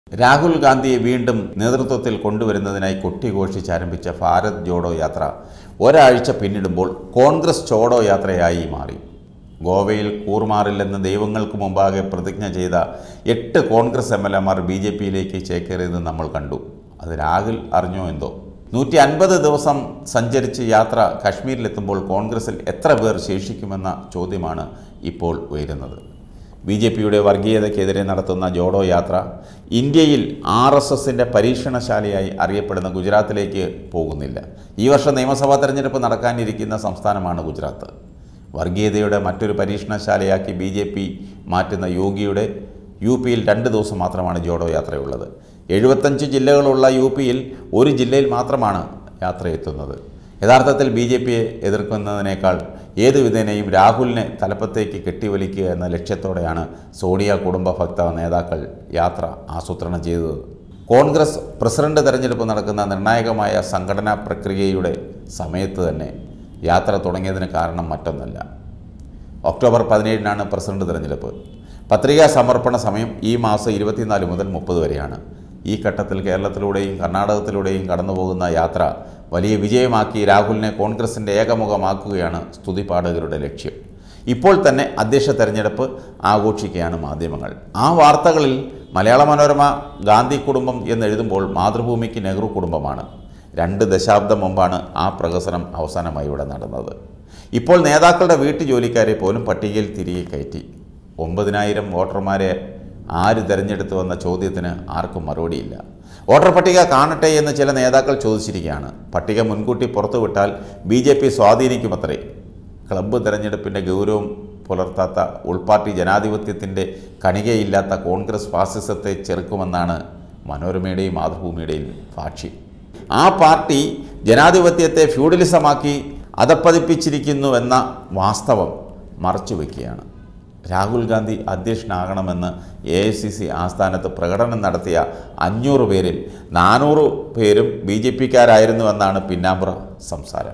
രാഹുൽ ഗാന്ധിയെ വീണ്ടും നേതൃത്വത്തിൽ കൊണ്ടുവരുന്നതിനായി കൊട്ടിഘോഷിച്ചാരംഭിച്ച ഭാരത് ജോഡോ യാത്ര ഒരാഴ്ച പിന്നിടുമ്പോൾ കോൺഗ്രസ് ചോഡോ യാത്രയായി മാറി ഗോവയിൽ കൂറുമാറില്ലെന്ന് ദൈവങ്ങൾക്ക് മുമ്പാകെ പ്രതിജ്ഞ ചെയ്ത എട്ട് കോൺഗ്രസ് എം എൽ എമാർ ബി ജെ പിയിലേക്ക് ചേക്കേറിയത് നമ്മൾ കണ്ടു അത് രാഹുൽ അറിഞ്ഞോ എന്തോ നൂറ്റി അൻപത് ദിവസം സഞ്ചരിച്ച് യാത്ര കശ്മീരിലെത്തുമ്പോൾ കോൺഗ്രസിൽ എത്ര പേർ ശേഷിക്കുമെന്ന ചോദ്യമാണ് ഇപ്പോൾ ഉയരുന്നത് ബി ജെ പിയുടെ വർഗീയതയ്ക്കെതിരെ നടത്തുന്ന ജോഡോ യാത്ര ഇന്ത്യയിൽ ആർ എസ് എസിൻ്റെ പരീക്ഷണശാലയായി അറിയപ്പെടുന്ന ഗുജറാത്തിലേക്ക് പോകുന്നില്ല ഈ വർഷം നിയമസഭാ തെരഞ്ഞെടുപ്പ് നടക്കാനിരിക്കുന്ന സംസ്ഥാനമാണ് ഗുജറാത്ത് വർഗീയതയുടെ മറ്റൊരു പരീക്ഷണശാലയാക്കി ബി ജെ പി മാറ്റുന്ന യോഗിയുടെ യു പിയിൽ രണ്ട് ദിവസം മാത്രമാണ് ജോഡോ യാത്രയുള്ളത് എഴുപത്തഞ്ച് ജില്ലകളുള്ള യു പിയിൽ ഒരു ജില്ലയിൽ മാത്രമാണ് യാത്ര എത്തുന്നത് യഥാർത്ഥത്തിൽ ബി ജെ പിയെ എതിർക്കുന്നതിനേക്കാൾ ഏതു വിധേനയും രാഹുലിനെ തലപ്പത്തേക്ക് കെട്ടിവലിക്കുക എന്ന ലക്ഷ്യത്തോടെയാണ് സോണിയ കുടുംബ ഭക്ത നേതാക്കൾ യാത്ര ആസൂത്രണം ചെയ്തത് കോൺഗ്രസ് പ്രസിഡന്റ് തെരഞ്ഞെടുപ്പ് നടക്കുന്ന നിർണായകമായ സംഘടനാ പ്രക്രിയയുടെ സമയത്ത് തന്നെ യാത്ര തുടങ്ങിയതിന് കാരണം മറ്റൊന്നല്ല ഒക്ടോബർ പതിനേഴിനാണ് പ്രസിഡന്റ് തെരഞ്ഞെടുപ്പ് പത്രികാ സമർപ്പണ സമയം ഈ മാസം ഇരുപത്തിനാല് മുതൽ മുപ്പത് വരെയാണ് ഈ ഘട്ടത്തിൽ കേരളത്തിലൂടെയും കർണാടകത്തിലൂടെയും കടന്നുപോകുന്ന യാത്ര വലിയ വിജയമാക്കി രാഹുലിനെ കോൺഗ്രസിൻ്റെ ഏകമുഖമാക്കുകയാണ് സ്തുതിപാഠകരുടെ ലക്ഷ്യം ഇപ്പോൾ തന്നെ അധ്യക്ഷ തെരഞ്ഞെടുപ്പ് ആഘോഷിക്കുകയാണ് മാധ്യമങ്ങൾ ആ വാർത്തകളിൽ മലയാള മനോരമ ഗാന്ധി കുടുംബം എന്നെഴുതുമ്പോൾ മാതൃഭൂമിക്ക് നെഹ്റു കുടുംബമാണ് രണ്ട് ദശാബ്ദം മുമ്പാണ് ആ പ്രഹസനം അവസാനമായി ഇവിടെ നടന്നത് ഇപ്പോൾ നേതാക്കളുടെ വീട്ടു ജോലിക്കാരെ പോലും പട്ടികയിൽ തിരികെ കയറ്റി ഒമ്പതിനായിരം വോട്ടർമാരെ ആര് തിരഞ്ഞെടുത്തുവെന്ന ചോദ്യത്തിന് ആർക്കും മറുപടിയില്ല വോട്ടർ പട്ടിക കാണട്ടെ എന്ന് ചില നേതാക്കൾ ചോദിച്ചിരിക്കുകയാണ് പട്ടിക മുൻകൂട്ടി പുറത്തുവിട്ടാൽ ബി ജെ പി സ്വാധീനിക്കുമത്രേ ക്ലബ്ബ് തെരഞ്ഞെടുപ്പിൻ്റെ ഗൗരവം പുലർത്താത്ത ഉൾപാർട്ടി ജനാധിപത്യത്തിൻ്റെ കണികയില്ലാത്ത കോൺഗ്രസ് ഫാസിസത്തെ ചെറുക്കുമെന്നാണ് മനോരമയുടെയും മാതൃഭൂമിയുടെയും സാക്ഷി ആ പാർട്ടി ജനാധിപത്യത്തെ ഫ്യൂഡലിസമാക്കി അധപ്പതിപ്പിച്ചിരിക്കുന്നുവെന്ന വാസ്തവം മറച്ചുവെക്കുകയാണ് രാഹുൽ ഗാന്ധി അധ്യക്ഷനാകണമെന്ന് എ ഐ സി സി ആസ്ഥാനത്ത് പ്രകടനം നടത്തിയ അഞ്ഞൂറ് പേരിൽ നാനൂറ് പേരും ബി ജെ പിക്കാരായിരുന്നുവെന്നാണ് പിന്നാമ്പുറ സംസാരം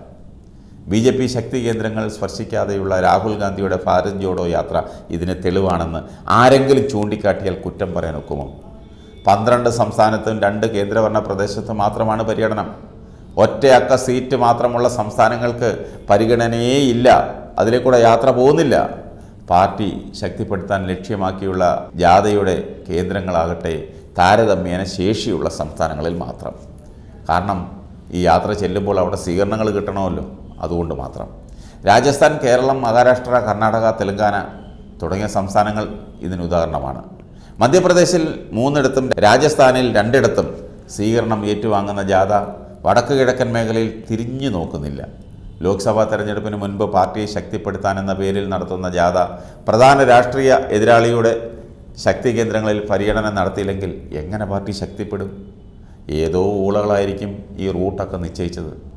ബി ജെ പി ശക്തി കേന്ദ്രങ്ങൾ സ്പർശിക്കാതെയുള്ള രാഹുൽ ഗാന്ധിയുടെ ഭാരത് ജോഡോ യാത്ര ഇതിന് തെളിവാണെന്ന് ആരെങ്കിലും ചൂണ്ടിക്കാട്ടിയാൽ കുറ്റം പറയാൻ ഒക്കുമോ പന്ത്രണ്ട് സംസ്ഥാനത്തും രണ്ട് കേന്ദ്രഭരണ പ്രദേശത്ത് മാത്രമാണ് പര്യടനം ഒറ്റയക്ക സീറ്റ് മാത്രമുള്ള സംസ്ഥാനങ്ങൾക്ക് പരിഗണനയേ ഇല്ല അതിലേക്കൂടെ യാത്ര പോകുന്നില്ല പാർട്ടി ശക്തിപ്പെടുത്താൻ ലക്ഷ്യമാക്കിയുള്ള ജാഥയുടെ കേന്ദ്രങ്ങളാകട്ടെ താരതമ്യേന ശേഷിയുള്ള സംസ്ഥാനങ്ങളിൽ മാത്രം കാരണം ഈ യാത്ര ചെല്ലുമ്പോൾ അവിടെ സ്വീകരണങ്ങൾ കിട്ടണമല്ലോ അതുകൊണ്ട് മാത്രം രാജസ്ഥാൻ കേരളം മഹാരാഷ്ട്ര കർണാടക തെലങ്കാന തുടങ്ങിയ സംസ്ഥാനങ്ങൾ ഇതിന് ഉദാഹരണമാണ് മധ്യപ്രദേശിൽ മൂന്നിടത്തും രാജസ്ഥാനിൽ രണ്ടിടത്തും സ്വീകരണം ഏറ്റുവാങ്ങുന്ന ജാഥ വടക്ക് കിഴക്കൻ മേഖലയിൽ തിരിഞ്ഞു നോക്കുന്നില്ല ലോക്സഭാ തെരഞ്ഞെടുപ്പിന് മുൻപ് പാർട്ടിയെ ശക്തിപ്പെടുത്താനെന്ന പേരിൽ നടത്തുന്ന ജാഥ പ്രധാന രാഷ്ട്രീയ എതിരാളിയുടെ ശക്തി കേന്ദ്രങ്ങളിൽ പര്യടനം നടത്തിയില്ലെങ്കിൽ എങ്ങനെ പാർട്ടി ശക്തിപ്പെടും ഏതോ ഊളകളായിരിക്കും ഈ റൂട്ടൊക്കെ നിശ്ചയിച്ചത്